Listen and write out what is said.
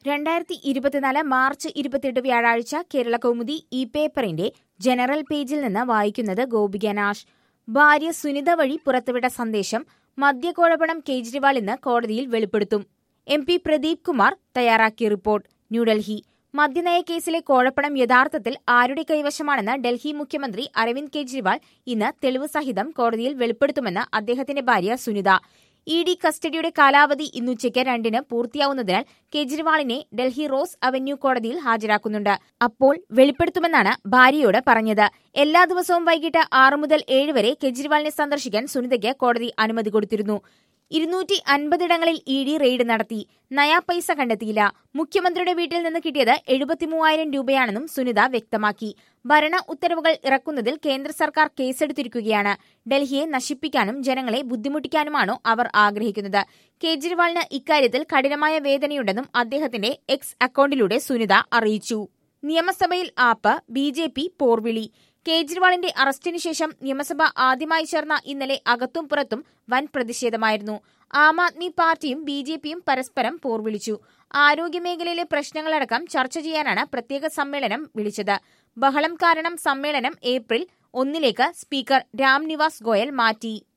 രണ്ടായിരത്തി ഇരുപത്തിനാല് മാർച്ച് ഇരുപത്തിയെട്ട് വ്യാഴാഴ്ച കേരള കൗമുദി ഈ പേപ്പറിന്റെ ജനറൽ പേജിൽ നിന്ന് വായിക്കുന്നത് ഗോപിക നാഷ് ഭാര്യ സുനിത വഴി പുറത്തുവിട്ട സന്ദേശം മദ്യക്കോഴപ്പണം കേജ്രിവാൾ ഇന്ന് കോടതിയിൽ വെളിപ്പെടുത്തും എം പി പ്രദീപ് കുമാർ തയ്യാറാക്കിയ റിപ്പോർട്ട് ന്യൂഡൽഹി മദ്യനയ കേസിലെ കോഴപ്പണം യഥാർത്ഥത്തിൽ ആരുടെ കൈവശമാണെന്ന് ഡൽഹി മുഖ്യമന്ത്രി അരവിന്ദ് കെജ്രിവാൾ ഇന്ന് തെളിവ് സഹിതം കോടതിയിൽ വെളിപ്പെടുത്തുമെന്ന് അദ്ദേഹത്തിന്റെ ഭാര്യ സുനിത ഇ ഡി കസ്റ്റഡിയുടെ കാലാവധി ഇന്നുച്ചയ്ക്ക് രണ്ടിന് പൂർത്തിയാവുന്നതിനാൽ കേജ്രിവാളിനെ ഡൽഹി റോസ് അവന്യൂ കോടതിയിൽ ഹാജരാക്കുന്നുണ്ട് അപ്പോൾ വെളിപ്പെടുത്തുമെന്നാണ് ഭാര്യയോട് പറഞ്ഞത് എല്ലാ ദിവസവും വൈകിട്ട് ആറ് മുതൽ ഏഴ് വരെ കേജ്രിവാളിനെ സന്ദർശിക്കാൻ സുനിതയ്ക്ക് കോടതി അനുമതി കൊടുത്തിരുന്നു ഇരുന്നൂറ്റി അൻപതിടങ്ങളിൽ ഇ ഡി റെയ്ഡ് നടത്തി നയാ പൈസ കണ്ടെത്തിയില്ല മുഖ്യമന്ത്രിയുടെ വീട്ടിൽ നിന്ന് കിട്ടിയത് എഴുപത്തിമൂവായിരം രൂപയാണെന്നും സുനിത വ്യക്തമാക്കി ഭരണ ഉത്തരവുകൾ ഇറക്കുന്നതിൽ കേന്ദ്ര സർക്കാർ കേസെടുത്തിരിക്കുകയാണ് ഡൽഹിയെ നശിപ്പിക്കാനും ജനങ്ങളെ ബുദ്ധിമുട്ടിക്കാനുമാണോ അവർ ആഗ്രഹിക്കുന്നത് കേജ്രിവാളിന് ഇക്കാര്യത്തിൽ കഠിനമായ വേദനയുണ്ടെന്നും അദ്ദേഹത്തിന്റെ എക്സ് അക്കൌണ്ടിലൂടെ സുനിത അറിയിച്ചു നിയമസഭയിൽ ആപ്പ് ബി ജെ പി പോർവിളി കേജ്രിവാളിന്റെ അറസ്റ്റിന് ശേഷം നിയമസഭ ആദ്യമായി ചേർന്ന ഇന്നലെ അകത്തും പുറത്തും വൻ പ്രതിഷേധമായിരുന്നു ആം ആദ്മി പാർട്ടിയും ബി ജെ പിയും പരസ്പരം പോർവിളിച്ചു ആരോഗ്യമേഖലയിലെ പ്രശ്നങ്ങളടക്കം ചർച്ച ചെയ്യാനാണ് പ്രത്യേക സമ്മേളനം വിളിച്ചത് ബഹളം കാരണം സമ്മേളനം ഏപ്രിൽ ഒന്നിലേക്ക് സ്പീക്കർ രാം നിവാസ് ഗോയൽ മാറ്റി